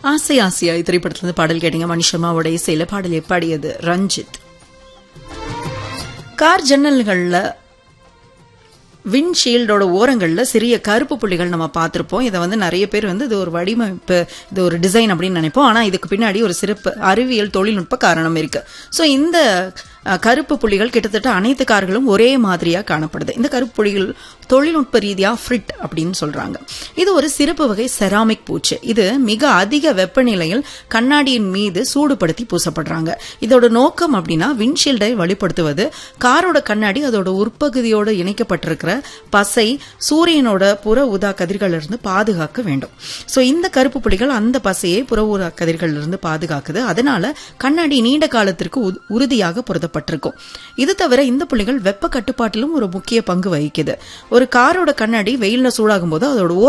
ஆசை ஆசையாய் திரைப்படத்திலிருந்து பாடல் கேட்டீங்க மனுஷமாவோட இசையில பாடலை பாடியது ரஞ்சித் கார் ஜன்னல்கள்ல விண்ஷீல்டோட ஓரங்கள்ல சிறிய கருப்பு புள்ளிகள் நம்ம பார்த்திருப்போம் இதை வந்து நிறைய பேர் வந்து இது ஒரு வடிவமைப்பு இது ஒரு டிசைன் அப்படின்னு நினைப்போம் ஆனா இதுக்கு பின்னாடி ஒரு சிறப்பு அறிவியல் தொழில்நுட்ப காரணம் இருக்கு சோ இந்த அஹ், கருப்பு புள்ளிகள் கிட்டத்தட்ட அனைத்து கார்களும் ஒரே மாதிரியா காணப்படுது இந்த கருப்பு புள்ளிகள் தொழில்நுட்ப ரீதியா ஃப்ரிட் அப்படின்னு சொல்றாங்க இது ஒரு சிறப்பு வகை செராமிக் பூச்சு இது மிக அதிக வெப்பநிலையில் கண்ணாடியின் மீது சூடுபடுத்தி பூசப்படுறாங்க இதோட நோக்கம் அப்படின்னா விண்ஷீல்டை வலுப்படுத்துவது காரோட கண்ணாடி அதோட உட்பகுதியோடு இணைக்கப்பட்டிருக்கிற பசை சூரியனோட புற ஊதா கதிர்களிலிருந்து இருந்து பாதுகாக்க வேண்டும் சோ இந்த கருப்பு புள்ளிகள் அந்த பசையை புற ஊதா கதிர்களிலிருந்து இருந்து பாதுகாக்குது அதனால கண்ணாடி நீண்ட காலத்திற்கு உ- உறுதியாக பொருத்தப்பட்டிருக்கும் இது தவிர இந்த புள்ளிகள் வெப்ப கட்டுப்பாட்டிலும் ஒரு முக்கிய பங்கு வகிக்குது ஒரு காரோட கண்ணாடி வெயில்ல சூடாகும் போது அதோட